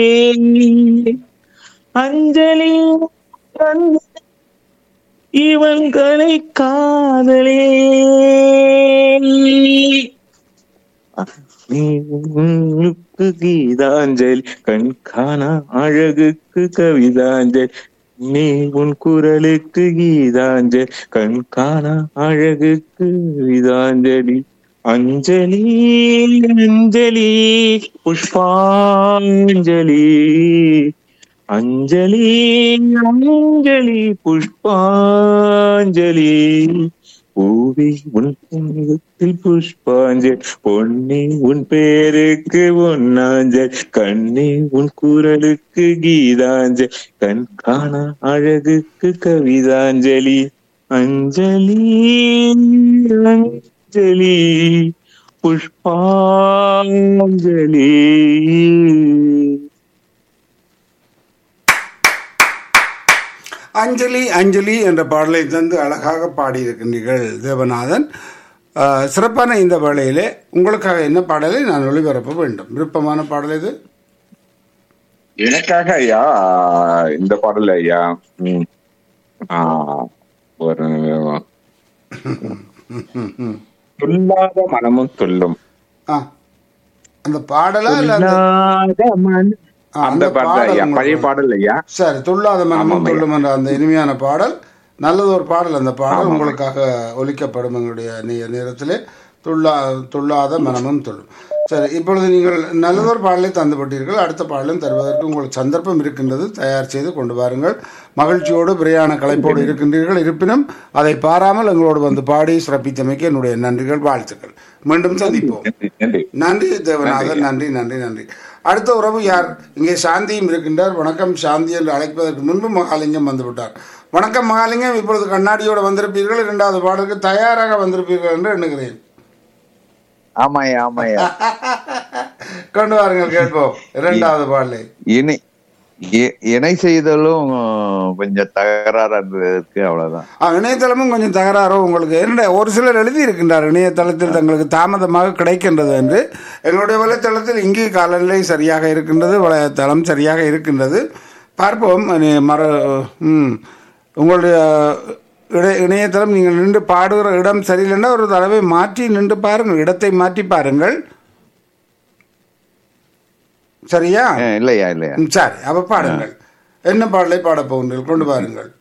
அஞ்சலி அஞ்சலி, இவன் கலை காதலே நீ உன்னுக்கு கீதாஞ்சலி கண் காணா அழகுக்கு கவிதாஞ்சலி நீ உன் குரலுக்கு கீதாஞ்சலி கண் காணா அழகுக்கு கவிதாஞ்சலி அஞ்சலி அஞ்சலி புஷ்பாஞ்சலி அஞ்சலி அஞ்சலி புஷ்பாஞ்சலி பூவி உன் புனிதத்தில் புஷ்பாஞ்சல் பொன்னி உன் பேருக்கு ஒன்னாஞ்சல் கண்ணி உன் குரலுக்கு கீதாஞ்சல் கண் காண அழகுக்கு கவிதாஞ்சலி அஞ்சலி அஞ்சலி புஷ்பாஞ்சலி அஞ்சலி அஞ்சலி என்ற பாடலை தந்து அழகாக பாடியிருக்கின்றீர்கள் தேவநாதன் ஆஹ், சிறப்பான இந்த வேளையிலே உங்களுக்காக என்ன பாடலை நான் ஒளிபரப்ப வேண்டும் விருப்பமான பாடல் இது எனக்காக ஐயா இந்த பாடல் ஐயா ம், ஆ, ஒரு துல்லாத மனமும் துள்ளும் ஆ அந்த பாடலா இல்ல அந்த துல்லாத மனம். ஆ, அந்த பாடல் ஐயா உங்களுக்கு பழைய பாடல் ஐயா சரி துள்ளாத மனமும் ஆமாம் ஐயா. துள்ளும் என்ற அந்த இனிமையான பாடல் நல்லது ஒரு பாடல் அந்த பாடல் உங்களுக்காக ஒலிக்கப்படும் எங்களுடைய நே- நேரத்திலே துள்ளா துள்ளாத மனமும் துள்ளும் சரி இப்பொழுது நீங்கள் நல்லதொரு பாடலை தந்துவிட்டீர்கள் அடுத்த பாடலும் தருவதற்கு உங்களுக்கு சந்தர்ப்பம் இருக்கின்றது தயார் செய்து கொண்டு வாருங்கள் மகிழ்ச்சியோடு பிரயாண கலைப்போடு இருக்கின்றீர்கள் இருப்பினும் அதை பாராமல் எங்களோடு வந்து பாடி சிறப்பித்தமைக்கு என்னுடைய நன்றிகள் வாழ்த்துக்கள் மீண்டும் சந்திப்போம் நன்றி, நன்றி நன்றி தேவநாதன் நன்றி நன்றி நன்றி அடுத்த உறவு யார் இங்கே சாந்தியும் இருக்கின்றார் வணக்கம் சாந்தி என்று அழைப்பதற்கு முன்பு மகாலிங்கம் வந்துவிட்டார் வணக்கம் மகாலிங்கம் இப்பொழுது கண்ணாடியோடு வந்திருப்பீர்கள் இரண்டாவது பாடலுக்கு தயாராக வந்திருப்பீர்கள் என்று எண்ணுகிறேன் ஆமாய்யா ஆமாய்யா கொண்டு வாருங்கள் கேட்போம் இரண்டாவது பாடலை இணை இ- இணை செய்தலும் கொஞ்சம் தகராறா இருந்ததுக்கு அவ்வளவுதான் ஆ, இணையதளமும் கொஞ்சம் தகராறோ உங்களுக்கு என்ன ஒரு சிலர் எழுதி இருக்கின்றார் இணையதளத்தில் தங்களுக்கு தாமதமாக கிடைக்கின்றது என்று எங்களுடைய வலைத்தளத்தில் இங்கே காலநிலை சரியாக இருக்கின்றது வலைத்தளம் சரியாக இருக்கின்றது பார்ப்போம் இனி மறு ம் உங்களுடைய இடை இணையதளம் நீங்கள் நின்று பாடுகிற இடம் சரியில்லைன்னா ஒரு தடவை மாற்றி நின்று பாருங்கள் இடத்தை மாற்றி பாருங்கள் சரியா அஹ் இல்லையா இல்லையா ம், சரி அப்ப பாடுங்கள் என்ன பாடலை பாடப் போகின்றீர்கள் கொண்டு பாருங்கள்